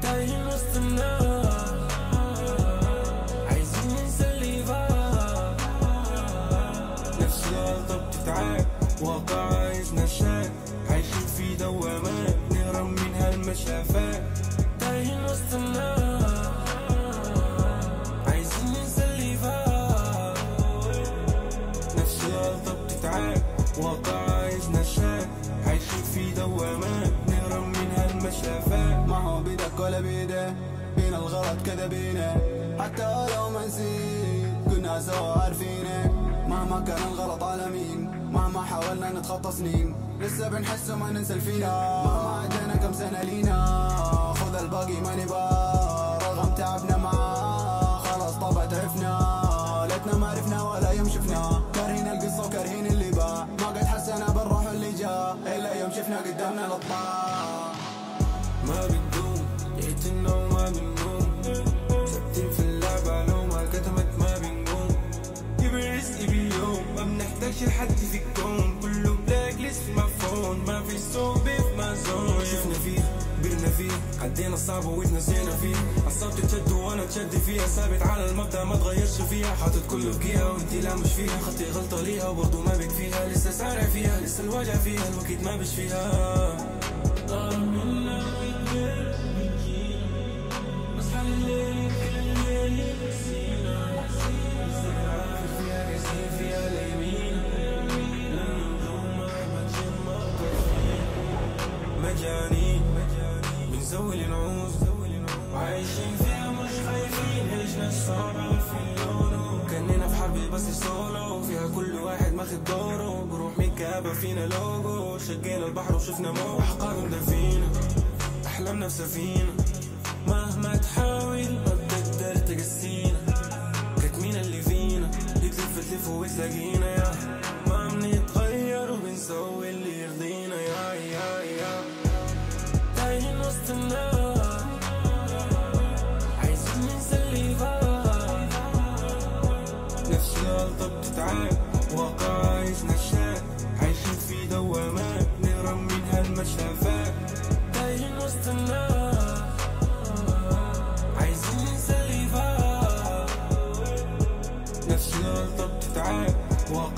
تايهين وسط النار عايزين ننسى اللي فات نفس الغلطة بتتعاد واقع عايز نشاط عايشين في دوامات نهرب منها المسافات تايهين وسط النار عايزين ننسى اللي فات نفس الغلطة بتتعاد واقع عايز نشاط عايشين في دوامات نهرب منها المسافات ما هو بيدك ولا بيده بين الغلط كذا بينا حتى لو ما نسيت كنا سوا عارفينه مهما كان الغلط على مين مهما حاولنا نتخطى سنين لسه بنحس وما ننسى الفينا مهما عدينا كم سنة لينا خذ الباقي ما نبغى رغم تعبنا معاه خلاص طبع تعرفنا ليتنا ما عرفنا ولا يوم شفنا كارهين القصة وكارهين اللي باع ما قد حسنا بالروح اللي جاء إلا يوم شفنا قدامنا الأطباع ما بتدوم يقتلنا وما بنقوم ثابتين في اللعبة لو ما كتمت ما بنقوم يبقى رزقي باليوم ما بنحتاجش لحد في الكون كله بلاك ليست مفهوم ما في صوب في مازون شفنا فيها كبرنا فيها عدينا الصعب واتنسينا فيها عصاب تتشد وانا اتشد فيها ثابت على المبدأ ما اتغيرش فيها حاطط كله في جهة وانتي لا مش فيها خطي غلطة ليها وبرضه ما بكفيها لسه سارع فيها لسه الوجع فيها الوقت ما بش فيها طار منا ويكبر ويجينا بصحى الليل كل الليل نسينا نزرع فيها كاسين فيها اليمين النجوم ما تجمع مجانين بنسوي النعوز وعايشين فيها مش خايفين عيشنا الصعبة في اللون كاننا في حرب بس سولو فيها كل واحد ماخد دوره بروح ميكابة فينا لوجو شقينا البحر وشفنا موج احقاد مدفينا احلامنا في سفينة مهما تحاول ما بتقدر تقسينا كاتمين اللي فينا يتلف تلف وتلاقينا يا ما بنتغير وبنسوي اللي يرضينا يا يا يا تايهين وسط النار عايزين ننسى اللي فات نفس الغلطة بتتعاد واقع عايز نشاط عايشين في دوامات نهرب منها المسافات تايهين وسط النار عايزين ننسى اللي فات نفس الغلطة بتتعاد واقع